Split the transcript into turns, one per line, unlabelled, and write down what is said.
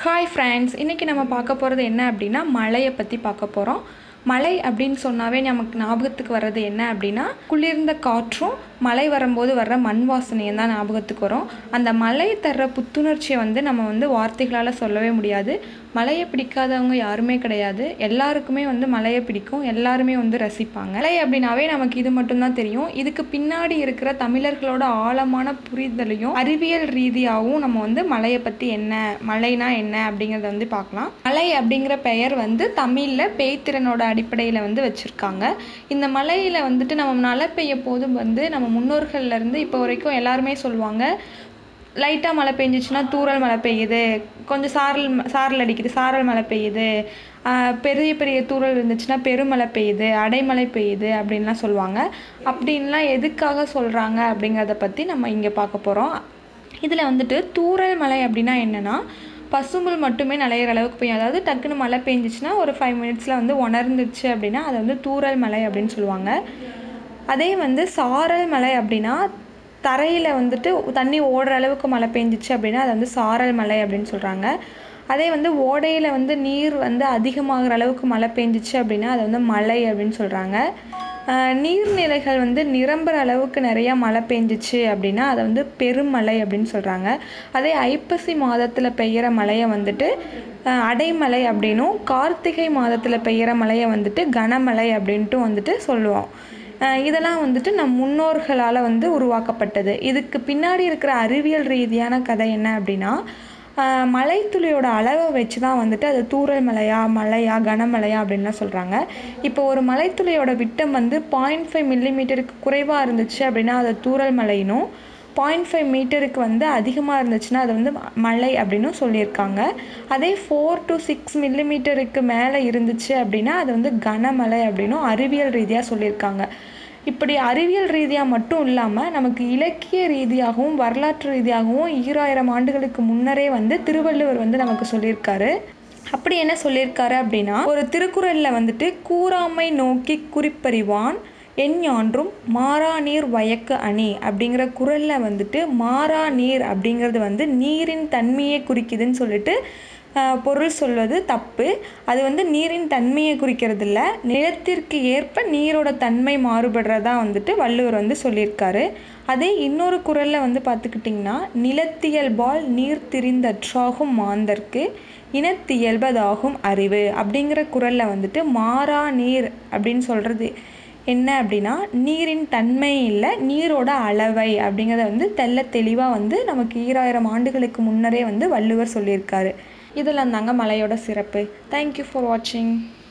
hi friends இன்றைக்கி நம்ம பார்க்க போகிறது என்ன அப்படின்னா மழையை பற்றி பார்க்க போகிறோம் மழை அப்படின்னு சொன்னாவே நமக்கு ஞாபகத்துக்கு வர்றது என்ன அப்படின்னா குளிர்ந்த காற்றும் மழை வரும்போது வர்ற மண் வாசனையும் தான் ஞாபகத்துக்கு வரும் அந்த மழை தர்ற புத்துணர்ச்சியை வந்து நம்ம வந்து வார்த்தைகளால் சொல்லவே முடியாது மழையை பிடிக்காதவங்க யாருமே கிடையாது எல்லாருக்குமே வந்து மழையை பிடிக்கும் எல்லாருமே வந்து ரசிப்பாங்க மழை அப்படின்னாவே நமக்கு இது மட்டும்தான் தெரியும் இதுக்கு பின்னாடி இருக்கிற தமிழர்களோட ஆழமான புரிதலையும் அறிவியல் ரீதியாகவும் நம்ம வந்து மழையை பற்றி என்ன மழைனா என்ன அப்படிங்கிறத வந்து பார்க்கலாம் மலை அப்படிங்கிற பெயர் வந்து தமிழில் பேய்த்திறனோட அடிப்படையில் வந்து வச்சுருக்காங்க இந்த மலையில் வந்துட்டு நம்ம மழை பெய்ய போதும் வந்து நம்ம முன்னோர்கள்ல இருந்து இப்போ வரைக்கும் எல்லாருமே சொல்லுவாங்க லைட்டாக மழை பெஞ்சிச்சுன்னா தூறல் மழை பெய்யுது கொஞ்சம் சாரல் ம- சாரல் அடிக்குது சாரல் மழை பெய்யுது ஆஹ் பெரிய பெரிய தூறல் இருந்துச்சுன்னா பெருமழை பெய்யுது அடைமழை பெய்யுது அப்படின்லாம் சொல்லுவாங்க அப்படின்லாம் எதுக்காக சொல்கிறாங்க அப்படிங்கிறத பற்றி நம்ம இங்கே பார்க்க போகிறோம் இதில் வந்துட்டு தூறல் மழை அப்படின்னா என்னென்னா பசும்புல் மட்டுமே நனையிற அளவுக்கு பெய்யும் அதாவது டக்குன்னு மழை பெஞ்சிச்சுன்னா ஒரு ஃபைவ் மினிட்ஸில் வந்து உணர்ந்துச்சு அப்படின்னா அதை வந்து தூறல் மழை அப்படின்னு சொல்லுவாங்க அதே வந்து சாரல் மழை அப்படின்னா தரையில் வந்துட்டு தண்ணி ஓடுற அளவுக்கு மழை பெஞ்சிச்சு அப்படின்னா அது வந்து சாரல் மழை அப்படின்னு சொல்கிறாங்க அதே வந்து ஓடையில் வந்து நீர் வந்து அதிகமாகிற அளவுக்கு மழை பெஞ்சிச்சு அப்படின்னா அது வந்து மழை அப்படின்னு சொல்கிறாங்க நீர்நிலைகள் வந்து நிரம்புற அளவுக்கு நிறைய மழை பெஞ்சிச்சு அப்படின்னா அதை வந்து பெருமழை அப்படின்னு சொல்கிறாங்க அதே ஐப்பசி மாதத்தில் பெய்கிற மழையை வந்துட்டு அஹ், அடைமழை அப்படின்னும் கார்த்திகை மாதத்தில் பெய்கிற மழையை வந்துட்டு கனமழை அப்படின்ட்டு வந்துட்டு சொல்லுவோம் அஹ் இதெல்லாம் வந்துட்டு நம் முன்னோர்களால் வந்து உருவாக்கப்பட்டது இதுக்கு பின்னாடி இருக்கிற அறிவியல் ரீதியான கதை என்ன அப்படின்னா அஹ் மழைத்துளியோட அளவை வச்சு தான் வந்துட்டு அது தூறல் மழையா மழையா கனமழையா அப்படின்லாம் சொல்கிறாங்க இப்போ ஒரு மழைத்துளியோட விட்டம் வந்து பாயிண்ட் ஃபைவ் மில்லிமீட்டருக்கு குறைவாக இருந்துச்சு அப்படின்னா அது தூறல் மழைனும் பாயிண்ட் ஃபைவ் மீட்டருக்கு வந்து அதிகமாக இருந்துச்சுன்னா அது வந்து ம- மழை அப்படின்னு சொல்லியிருக்காங்க அதே ஃபோர் டு சிக்ஸ் மில்லிமீட்டருக்கு மேலே இருந்துச்சு அப்படின்னா அது வந்து கனமழை அப்படின்னும் அறிவியல் ரீதியாக சொல்லியிருக்காங்க இப்படி அறிவியல் ரீதியாக மட்டும் இல்லாமல் நமக்கு இலக்கிய ரீதியாகவும் வரலாற்று ரீதியாகவும் ஈராயிரம் ஆண்டுகளுக்கு முன்னரே வந்து திருவள்ளுவர் வந்து நமக்கு சொல்லியிருக்காரு அப்படி என்ன சொல்லியிருக்காரு அப்படின்னா ஒரு திருக்குறளில் வந்துட்டு கூறாமை நோக்கி குறிப்பறிவான் எஞ்ஞான்றும் மாறா நீர் வயக்கு அணி அப்படிங்கிற குறளில் வந்துட்டு மாறா நீர் அப்படிங்கிறது வந்து நீரின் தன்மையை குறிக்குதுன்னு சொல்லிட்டு ஆஹ், பொருள் சொல்வது தப்பு அது வந்து நீரின் தன்மையை குறிக்கிறது இல்ல நிலத்திற்கு ஏற்ப நீரோட தன்மை மாறுபடுறதா வந்துட்டு வள்ளுவர் வந்து சொல்லியிருக்காரு அதே இன்னொரு குறளில் வந்து பார்த்துக்கிட்டிங்கன்னா நிலத்தியல்பால் நீர் திரிந்தற்றாகும் மாந்தர்க்கு இனத்தியல்பதாகும் அறிவு அப்படிங்கிற குறளில் வந்துட்டு மாறா நீர் அப்படின்னு சொல்கிறது என்ன அப்படின்னா நீரின் தன்மை இல்லை நீரோட அளவை அப்படிங்கிறத வந்து தெள்ள தெளிவாக வந்து நமக்கு ஈராயிரம் ஆண்டுகளுக்கு முன்னரே வந்து வள்ளுவர் சொல்லியிருக்காரு இதெல்லாம் தாங்க மலையோட சிறப்பு தேங்க்யூ ஃபார் வாட்சிங்